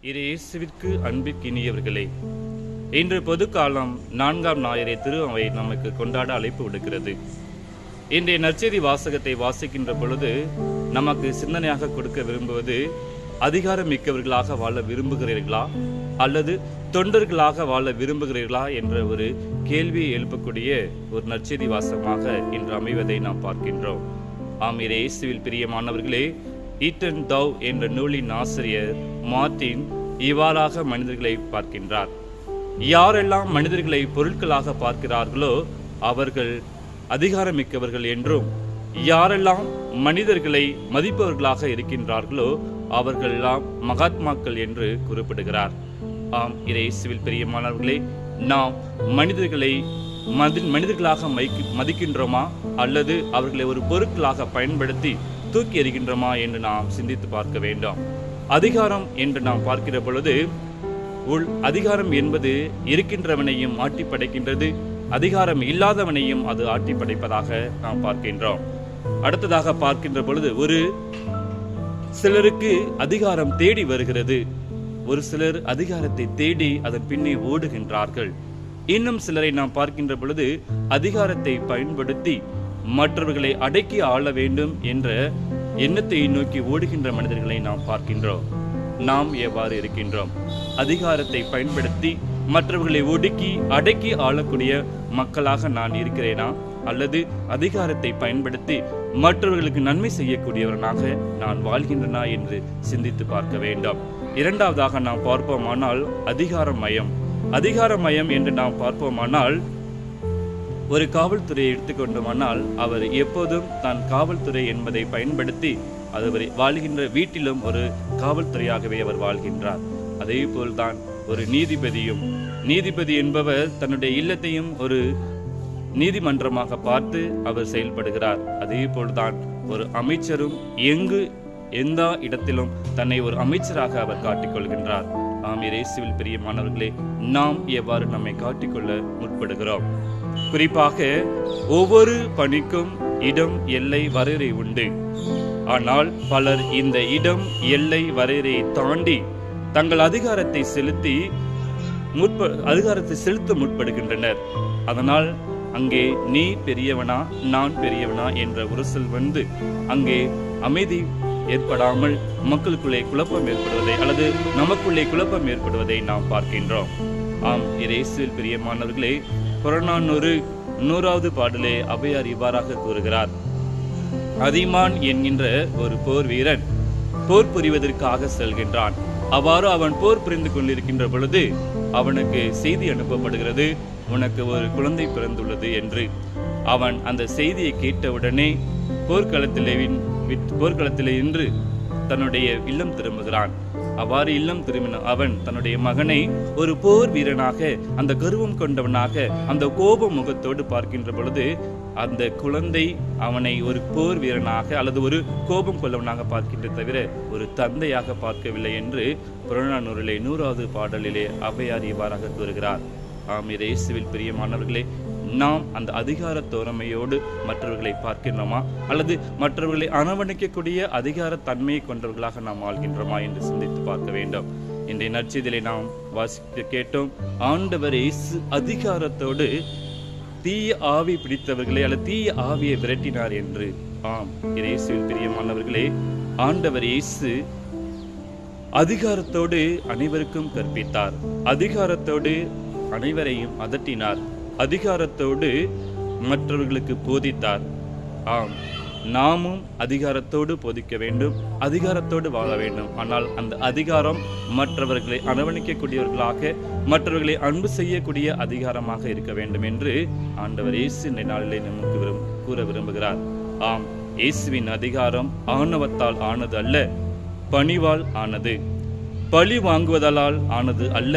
இரு இயேசுவிற்கு அன்பிற்கினியவர்களே இன்று பொதுக்காலம் நான்காம் ஞாயிறை திருவை நமக்கு கொண்டாட அழைப்பு விடுக்கிறது இன்றைய நற்செய்தி வாசகத்தை வாசிக்கின்ற பொழுது நமக்கு சிந்தனையாக கொடுக்க விரும்புவது அதிகாரம் மிக்கவர்களாக வாழ விரும்புகிறீர்களா அல்லது தொண்டர்களாக வாழ விரும்புகிறீர்களா என்ற ஒரு கேள்வியை எழுப்பக்கூடிய ஒரு நற்செய்தி வாசகமாக இன்று அமைவதை நாம் பார்க்கின்றோம் ஆமீர் இயேசுவில் பிரியமானவர்களே ஈட்டன் தவ் என்ற நூலின் ஆசிரியர் மார்ட்டின் இவ்வாறாக மனிதர்களை பார்க்கின்றார் யாரெல்லாம் மனிதர்களை பொருட்களாக பார்க்கிறார்களோ அவர்கள் அதிகாரமிக்கவர்கள் என்றும் யாரெல்லாம் மனிதர்களை மதிப்பவர்களாக இருக்கின்றார்களோ அவர்களெல்லாம் மகாத்மாக்கள் என்று குறிப்பிடுகிறார் ஆம் இதை சிவில் பிரியமானவர்களே நாம் மனிதர்களை மதி மனிதர்களாக மைக்கு மதிக்கின்றோமா அல்லது அவர்களை ஒரு பொருட்களாக பயன்படுத்தி தூக்கி எறிகின்றோமா என்று நாம் சிந்தித்து பார்க்க வேண்டும் அதிகாரம் என்று நாம் பார்க்கிற பொழுது உள் அதிகாரம் என்பது இருக்கின்றவனையும் ஆட்டி படைக்கின்றது அதிகாரம் இல்லாதவனையும் அது ஆட்டி படைப்பதாக நாம் பார்க்கின்றோம் அடுத்ததாக பார்க்கின்ற பொழுது ஒரு சிலருக்கு அதிகாரம் தேடி வருகிறது ஒரு சிலர் அதிகாரத்தை தேடி அதன் பின்னே ஓடுகின்றார்கள் இன்னும் சிலரை நாம் பார்க்கின்ற பொழுது அதிகாரத்தை பயன்படுத்தி மற்றவர்களை அடக்கி ஆள வேண்டும் என்ற எண்ணத்தை நோக்கி ஓடுகின்ற மனிதர்களை நாம் பார்க்கின்றோம் நாம் எவ்வாறு இருக்கின்றோம் அதிகாரத்தை பயன்படுத்தி மற்றவர்களை ஒடுக்கி அடக்கி ஆளக்கூடிய மக்களாக நான் இருக்கிறேனா அல்லது அதிகாரத்தை பயன்படுத்தி மற்றவர்களுக்கு நன்மை செய்யக்கூடியவனாக நான் வாழ்கின்றனா என்று சிந்தித்து பார்க்க வேண்டும் இரண்டாவதாக நாம் பார்ப்போமானால் அதிகார மயம் அதிகார மயம் என்று நாம் பார்ப்போமானால் ஒரு காவல்துறையை எடுத்துக்கொண்டோமானால் அவர் எப்போதும் தான் காவல்துறை என்பதை பயன்படுத்தி அது வாழ்கின்ற வீட்டிலும் ஒரு காவல்துறையாகவே அவர் வாழ்கின்றார் அதே போல்தான் ஒரு நீதிபதியும் நீதிபதி என்பவர் தன்னுடைய இல்லத்தையும் ஒரு நீதிமன்றமாக பார்த்து அவர் செயல்படுகிறார் அதே போல்தான் ஒரு அமைச்சரும் எங்கு எந்த இடத்திலும் தன்னை ஒரு அமைச்சராக அவர் காட்டிக்கொள்கின்றார் ஆம் இயேசுவில் பிரியமானவர்களே நாம் எவ்வாறு நம்மை காட்டிக்கொள்ள முற்படுகிறோம் குறிப்பாக ஒவ்வொரு பணிக்கும் இடம் எல்லை வரையறை உண்டு ஆனால் பலர் இந்த இடம் எல்லை வரையறையை தாண்டி தங்கள் அதிகாரத்தை செலுத்தி முற்ப அதிகாரத்தை செலுத்த முற்படுகின்றனர் அதனால் அங்கே நீ பெரியவனா நான் பெரியவனா என்ற உரசல் வந்து அங்கே அமைதி ஏற்படாமல் மக்களுக்குள்ளே குழப்பம் ஏற்படுவதை அல்லது நமக்குள்ளே குழப்பம் ஏற்படுவதை நாம் பார்க்கின்றோம் ஆம் இயேசுவில் பிரியமானவர்களே புறநானூறு நூறாவது பாடலே அவையார் இவ்வாறாக கூறுகிறார் அதிமான் என்கின்ற ஒரு போர் வீரன் போர் புரிவதற்காக செல்கின்றான் அவ்வாறு அவன் போர் புரிந்து கொண்டிருக்கின்ற பொழுது அவனுக்கு செய்தி அனுப்பப்படுகிறது உனக்கு ஒரு குழந்தை பிறந்துள்ளது என்று அவன் அந்த செய்தியை கேட்டவுடனே போர்க்களத்திலே போர்க்களத்திலே இன்று தன்னுடைய இல்லம் திரும்புகிறான் அவ்வாறு இல்லம் திரும்பின அவன் தன்னுடைய மகனை ஒரு போர் வீரனாக அந்த கருவம் கொண்டவனாக அந்த கோப முகத்தோடு பார்க்கின்ற பொழுது அந்த குழந்தை அவனை ஒரு போர் வீரனாக அல்லது ஒரு கோபம் கொள்ளவனாக பார்க்கின்ற தவிர ஒரு தந்தையாக பார்க்கவில்லை என்று புறநானூரிலே நூறாவது பாடலிலே அவையார் இவ்வாறாக கூறுகிறார் ஆம் இயேசுவில் பிரியமானவர்களே நாம் அந்த அதிகார தோரமையோடு மற்றவர்களை பார்க்கின்றோமா அல்லது மற்றவர்களை அரவணைக்கக்கூடிய அதிகார தன்மையை கொண்டவர்களாக நாம் வாழ்கின்றோமா என்று சிந்தித்து பார்க்க வேண்டும் இன்றைய நற்செய்தியிலே நாம் வாசிக்க கேட்டோம் ஆண்டவர் இயேசு அதிகாரத்தோடு தீய ஆவி பிடித்தவர்களை அல்லது தீய ஆவியை விரட்டினார் என்று ஆம் இயேசுவில் பிரியமானவர்களே ஆண்டவர் இயேசு அதிகாரத்தோடு அனைவருக்கும் கற்பித்தார் அதிகாரத்தோடு அனைவரையும் அதட்டினார் அதிகாரத்தோடு மற்றவர்களுக்கு போதித்தார் ஆம் நாமும் அதிகாரத்தோடு போதிக்க வேண்டும் அதிகாரத்தோடு வாழ வேண்டும் ஆனால் அந்த அதிகாரம் மற்றவர்களை அரவணைக்கக்கூடியவர்களாக மற்றவர்களை அன்பு செய்யக்கூடிய அதிகாரமாக இருக்க வேண்டும் என்று ஆண்டவர் இயேசு இந்த நாளிலே நமக்கு விரும் கூற விரும்புகிறார் ஆம் இயேசுவின் அதிகாரம் ஆணவத்தால் ஆனது அல்ல பணிவால் ஆனது பழி வாங்குவதால் ஆனது அல்ல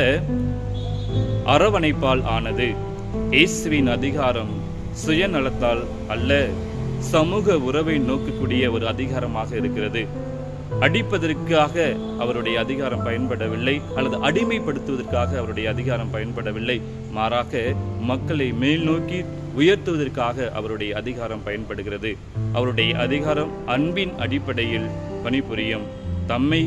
அரவணைப்பால் ஆனது இயேசுவின் அதிகாரம் சுயநலத்தால் அல்ல சமூக உறவை நோக்கக்கூடிய ஒரு அதிகாரமாக இருக்கிறது அடிப்பதற்காக அவருடைய அதிகாரம் பயன்படவில்லை அல்லது அடிமைப்படுத்துவதற்காக அவருடைய அதிகாரம் பயன்படவில்லை மாறாக மக்களை மேல் நோக்கி உயர்த்துவதற்காக அவருடைய அதிகாரம் பயன்படுகிறது அவருடைய அதிகாரம் அன்பின் அடிப்படையில் பணிபுரியும் தம்மை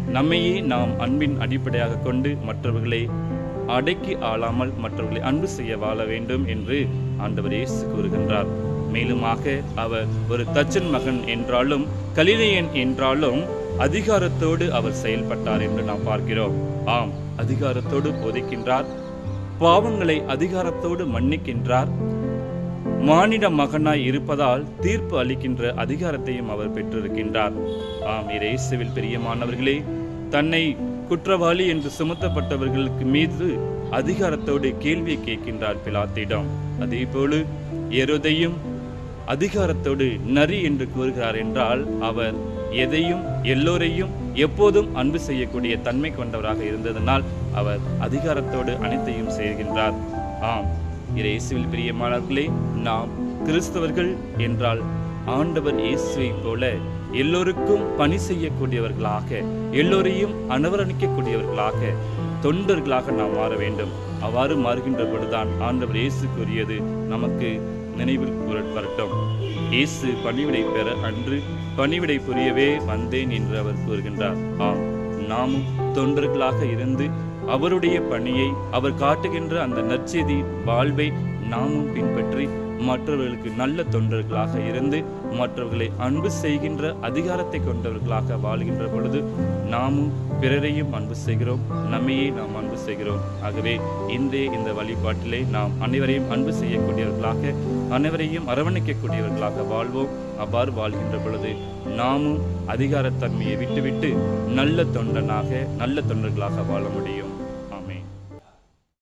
நம்மையே நாம் அன்பின் அடிப்படையாக கொண்டு மற்றவர்களை அடக்கி ஆளாமல் மற்றவர்களை அன்பு செய்ய வாழ வேண்டும் என்று ஆண்டவர் இயேசு கூறுகின்றார் மேலுமாக அவர் ஒரு தச்சன் மகன் என்றாலும் கலிலேயன் என்றாலும் அதிகாரத்தோடு அவர் செயல்பட்டார் என்று நாம் பார்க்கிறோம் ஆம் அதிகாரத்தோடு போதிக்கின்றார் பாவங்களை அதிகாரத்தோடு மன்னிக்கின்றார் மானிட மகனாய் இருப்பதால் தீர்ப்பு அளிக்கின்ற அதிகாரத்தையும் அவர் பெற்றிருக்கின்றார் ஆம் இயேசுவில் பிரியமானவர்களே தன்னை குற்றவாளி என்று சுமத்தப்பட்டவர்களுக்கு மீது அதிகாரத்தோடு கேள்வியை கேட்கின்றார் பிலாத்திடம் அதே போல எருதையும் அதிகாரத்தோடு நரி என்று கூறுகிறார் என்றால் அவர் எதையும் எல்லோரையும் எப்போதும் அன்பு செய்யக்கூடிய தன்மை கொண்டவராக இருந்ததனால் அவர் அதிகாரத்தோடு அனைத்தையும் செய்கின்றார் ஆம் இயேசுவில் பிரியமானவர்களே நாம் கிறிஸ்தவர்கள் என்றால் ஆண்டவர் இயேசுவை போல எல்லோருக்கும் பணி செய்யக்கூடியவர்களாக எல்லோரையும் அனுவரணிக்கக்கூடியவர்களாக தொண்டர்களாக நாம் மாற வேண்டும் அவ்வாறு மாறுகின்ற பொழுதுதான் ஆண்டவர் இயேசு கூறியது நமக்கு நினைவில் கூற- வரட்டும் இயேசு பணிவிடை பெற அன்று பணிவிடை புரியவே வந்தேன் என்று அவர் கூறுகின்றார் ஆம் நாமும் தொண்டர்களாக இருந்து அவருடைய பணியை அவர் காட்டுகின்ற அந்த நற்செய்தி வாழ்வை நாமும் பின்பற்றி மற்றவர்களுக்கு நல்ல தொண்டர்களாக இருந்து மற்றவர்களை அன்பு செய்கின்ற அதிகாரத்தை கொண்டவர்களாக வாழ்கின்ற பொழுது நாமும் பிறரையும் அன்பு செய்கிறோம் நம்மையே நாம் அன்பு செய்கிறோம் ஆகவே இன்றைய இந்த வழிபாட்டிலே நாம் அனைவரையும் அன்பு செய்யக்கூடியவர்களாக அனைவரையும் அரவணைக்கக்கூடியவர்களாக வாழ்வோம் அவ்வாறு வாழ்கின்ற பொழுது நாமும் அதிகாரத்தன்மையை விட்டுவிட்டு நல்ல தொண்டனாக நல்ல தொண்டர்களாக வாழ முடியும்